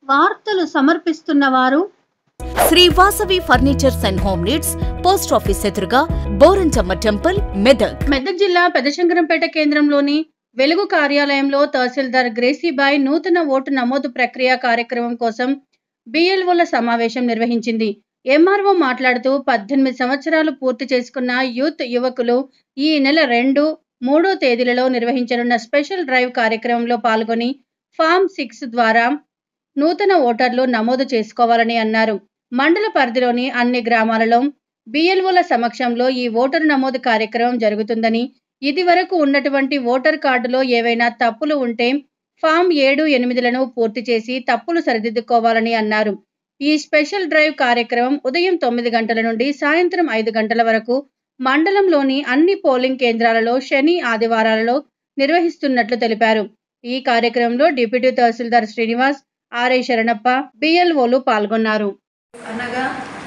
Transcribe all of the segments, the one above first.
వార్తలు సమర్పిస్తున్న వారు Sri Vasavi furnitures and home needs post office ఎదురుగా బోరంచమ్మ టెంపుల్ మెదక్ మెదక్ జిల్లా పెదశంకరంపేట కేంద్రంలోని వెలుగు కార్యాలయంలో తహసీల్దార్ గ్రేసీబాయ్ నూతన ఓటు నమోదు ప్రక్రియ కార్యక్రమం కోసం బిఎల్ఓల సమావేశం నిర్వహించింది ఎంఆర్ఓ మాట్లాడుతూ పద్దెనిమిది సంవత్సరాలు పూర్తి చేసుకున్న యూత్ యువకులు ఈ నెల రెండు మూడో తేదీలలో నిర్వహించనున్న స్పెషల్ డ్రైవ్ కార్యక్రమంలో పాల్గొని ఫామ్ సిక్స్ ద్వారా నూతన ఓటర్లు నమోదు చేసుకోవాలని అన్నారు మండల పరిధిలోని అన్ని గ్రామాలలో బిఎల్ఓల సమక్షంలో ఈ ఓటరు నమోదు కార్యక్రమం జరుగుతుందని ఇది వరకు ఉన్నటువంటి ఓటర్ కార్డులో ఏవైనా తప్పులు ఉంటే ఫామ్ ఏడు ఎనిమిదిలను పూర్తి చేసి తప్పులు సరిదిద్దుకోవాలని అన్నారు ఈ స్పెషల్ డ్రైవ్ కార్యక్రమం ఉదయం తొమ్మిది గంటల నుండి సాయంత్రం ఐదు గంటల వరకు మండలంలోని అన్ని పోలింగ్ కేంద్రాలలో శని ఆదివారాలలో నిర్వహిస్తున్నట్లు తెలిపారు ఈ కార్యక్రమంలో డిప్యూటీ తహసీల్దార్ శ్రీనివాస్ ఆర్ఐ శరణప్ప బిఎల్ఓలు పాల్గొన్నారు అనగా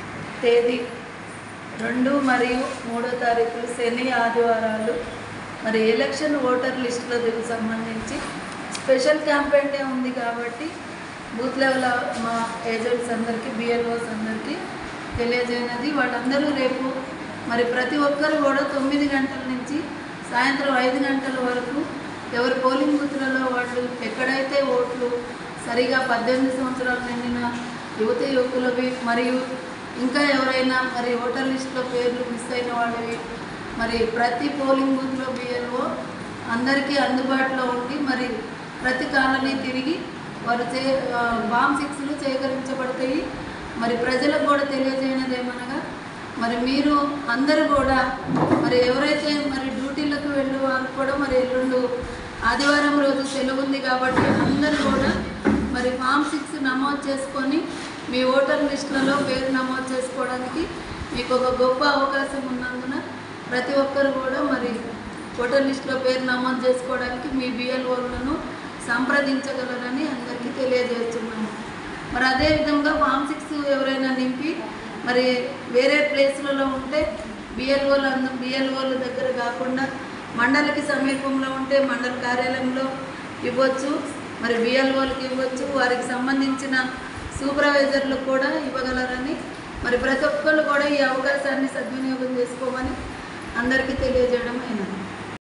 తేదీ రెండు మరియు మూడో తారీఖులు శని ఆదివారాలు మరి ఎలక్షన్ ఓటర్ లిస్టులకు సంబంధించి స్పెషల్ క్యాంపెయిన్ డే ఉంది కాబట్టి బూత్ లెవెల్ మా ఏజెంట్స్ అందరికీ బిఎల్ఓస్ అందరికీ తెలియజేయనది వాళ్ళందరూ రేపు మరి ప్రతి ఒక్కరు కూడా తొమ్మిది గంటల నుంచి సాయంత్రం ఐదు గంటల వరకు ఎవరి పోలింగ్ బూత్లలో వాళ్ళు ఎక్కడైతే ఓట్లు సరిగా పద్దెనిమిది సంవత్సరాలు నిండిన యువత యువకులవి మరియు ఇంకా ఎవరైనా మరి ఓటర్ లిస్టులో పేర్లు మిస్ అయిన వాళ్ళవి మరి ప్రతి పోలింగ్ బూత్లో బిఎల్ఓ అందరికీ అందుబాటులో ఉండి మరి ప్రతి కాలనీ తిరిగి వారు చే బాంబ్ సిక్స్లు సేకరించబడతాయి మరి ప్రజలకు కూడా తెలియజేయనది ఏమనగా మరి మీరు అందరూ కూడా మరి ఎవరైతే మరి డ్యూటీలకు వెళ్ళే వారు కూడా మరి ఎల్లుండు ఆదివారం రోజు సెలవు ఉంది కాబట్టి అందరూ కూడా మరి ఫామ్ సిక్స్ నమోదు చేసుకొని మీ ఓటర్ లిస్టులలో పేరు నమోదు చేసుకోవడానికి మీకు ఒక గొప్ప అవకాశం ఉన్నందున ప్రతి ఒక్కరు కూడా మరి ఓటర్ లిస్టులో పేరు నమోదు చేసుకోవడానికి మీ బిఎల్ఓలను సంప్రదించగలరని అందరికీ తెలియజేస్తున్నాము మరి అదేవిధంగా ఫామ్ సిక్స్ ఎవరైనా నింపి మరి వేరే ప్లేస్లలో ఉంటే బిఎల్ఓలు అంద బిఎల్ఓల దగ్గర కాకుండా మండలికి సమీపంలో ఉంటే మండల కార్యాలయంలో ఇవ్వచ్చు మరి బిఎల్ఓలకు ఇవ్వచ్చు వారికి సంబంధించిన సూపర్వైజర్లు కూడా ఇవ్వగలరని మరి ప్రతి ఒక్కళ్ళు కూడా ఈ అవకాశాన్ని సద్వినియోగం చేసుకోమని అందరికీ తెలియజేయడం అయినది